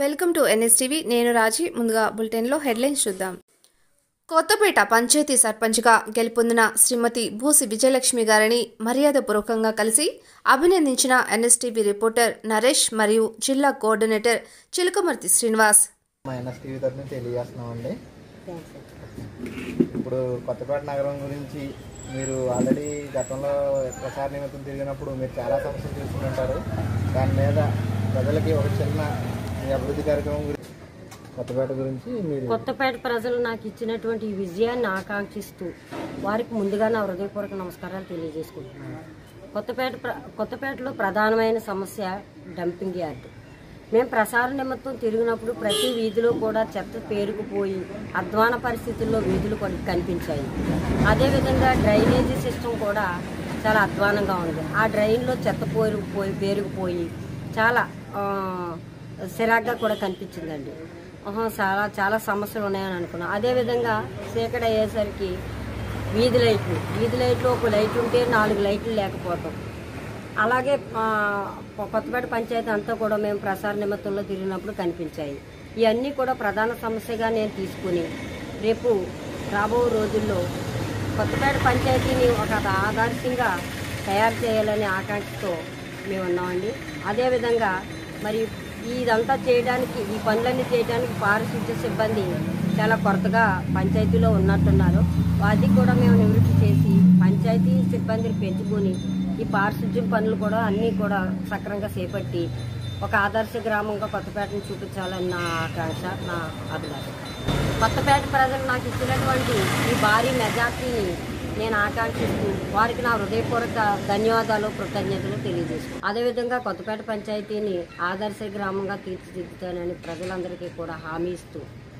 welcome to NSTV నేను రాజీ ముందుగా బులెటిన్లో హెడ్లైన్స్ చూద్దాం కొత్తపేట పంచాయతీ సర్పంచ్గా గెలుపొందిన శ్రీమతి భూసి విజయలక్ష్మి గారిని మర్యాదపూర్వకంగా కలిసి అభినందించిన ఎన్ఎస్టీవీ రిపోర్టర్ నరేష్ మరియు జిల్లా కోఆర్డినేటర్ చిలుకమర్తి శ్రీనివాస్ మా ఎన్ఎస్టీవీ తరఫున తెలియజేస్తున్నామండి ఇప్పుడు కొత్తపేట నగరం గురించి మీరు ఆల్రెడీ గతంలో ప్రసార నిమిత్తం తిరిగినప్పుడు మీరు చాలా సమస్యలు చూసుకుని ఉంటారు దాని మీద ప్రజలకి ఒక చిన్న మీ అభివృద్ధి కార్యక్రమం గురించి కొత్తపేట గురించి మీరు కొత్తపేట ప్రజలు నాకు ఇచ్చినటువంటి ఈ విజయాన్ని ఆకాంక్షిస్తూ వారికి ముందుగా నా హృదయపూర్వక నమస్కారాలు తెలియజేసుకుంటున్నాను కొత్తపేట ప్ర కొత్తపేటలో ప్రధానమైన సమస్య డంపింగ్ యార్డ్ మేము ప్రసార నిమిత్తం తిరిగినప్పుడు ప్రతి వీధిలో కూడా చెత్త పేరుకుపోయి అధ్వాన పరిస్థితుల్లో వీధులు కొన్- కనిపించాయి అదేవిధంగా డ్రైనేజీ సిస్టమ్ కూడా చాలా అధ్వానంగా ఉంది ఆ డ్రైన్లో చెత్త పోయి పేరుకుపోయి చాలా ఆ, సిరాగ్గా కూడా కనిపించిందండి ఆహా, చాలా చాలా సమస్యలు ఉన్నాయని అనుకున్నాం అదేవిధంగా చీకటి అయ్యేసరికి వీధి లైట్లు వీధి లైట్లు ఒక లైట్ ఉంటే నాలుగు లైట్లు లేకపోవటం అలాగే ఆ, కొత్తపేట పంచాయతీ అంతా కూడా మేము ప్రసార నిమిత్తంలో తిరిగినప్పుడు కనిపించాయి ఇవన్నీ కూడా ప్రధాన సమస్యగా నేను తీసుకుని రేపు రాబో రోజుల్లో కొత్తపేట పంచాయతీని ఒక ఆదర్శంగా తయారు చేయాలనే ఆకాంక్షతో మేము ఉన్నామండి అదేవిధంగా మరి ఇదంతా చేయడానికి ఈ పనులన్నీ చేయడానికి పారిశుద్ధ్య సిబ్బంది చాలా కొరతగా పంచాయతీలో ఉన్నట్టున్నారు అది కూడా మేము నివృత్తి చేసి పంచాయతీ సిబ్బందిని పెంచుకొని ఈ పారిశుద్ధ్యం పనులు కూడా అన్నీ కూడా సక్రమంగా చేపట్టి ఒక ఆదర్శ గ్రామంగా కొత్తపేటను చూపించాలని నా ఆకాంక్ష నా అభిలాషం కొత్తపేట ప్రజలు నాకు ఇచ్చినటువంటి ఈ భారీ మెజార్టీని నేను ఆకాంక్షిస్తూ వారికి నా హృదయపూర్వక ధన్యవాదాలు కృతజ్ఞతలు తెలియజేస్తాను అదేవిధంగా కొత్తపేట పంచాయతీని ఆదర్శ గ్రామంగా తీర్చిదిద్దుతానని ప్రజలందరికీ కూడా హామీ ఇస్తూ